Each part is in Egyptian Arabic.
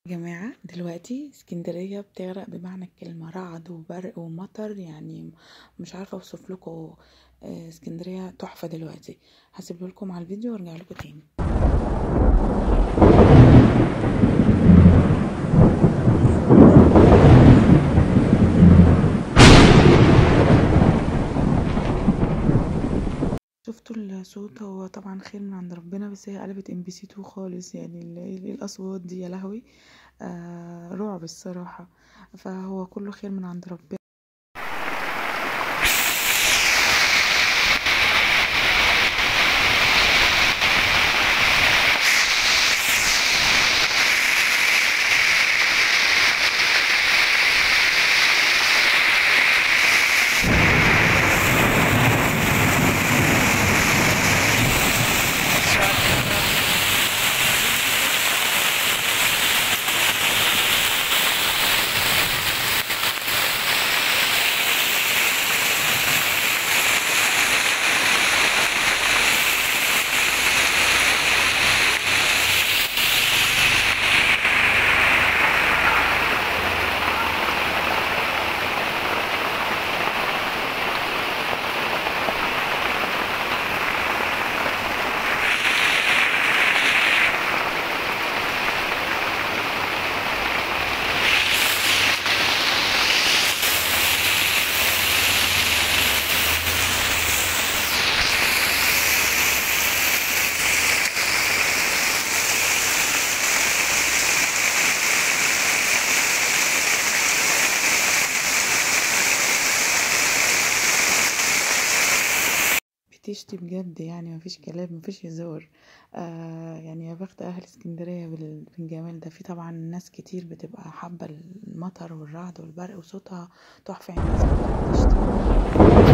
يا جماعة دلوقتي اسكندرية بتغرق بمعنى الكلمة رعد وبرق ومطر يعني مش عارفة اوصف لكم اسكندرية تحفة دلوقتي هسيب لكم على الفيديو وارجع لكم تاني شفتوا الصوت هو طبعا خير من عند ربنا بس هي قلبت ام بي سي 2 خالص يعني ال- الاصوات دي يا لهوي آه رعب الصراحة فهو كله خير من عند ربنا بتشتي بجد يعني مفيش كلام مفيش هزار آه يعني يا بخت اهل اسكندريه بال- بالجمال ده في طبعا ناس كتير بتبقى حابه المطر والرعد والبرق وصوتها تحفه يعني الناس كلها بتشتي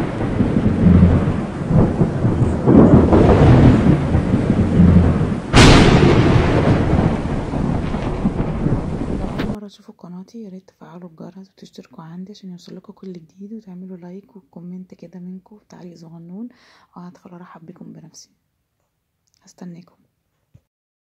لو اول مره تشوفوا قناتي يا ريت تفعلوا الجرس وتشتركوا عندي عشان يوصلكوا كل جديد وتعملوا لايك وكومنت كده منكم وتعليق صغنون وهدخل ارحب بكم بنفسي هستناكم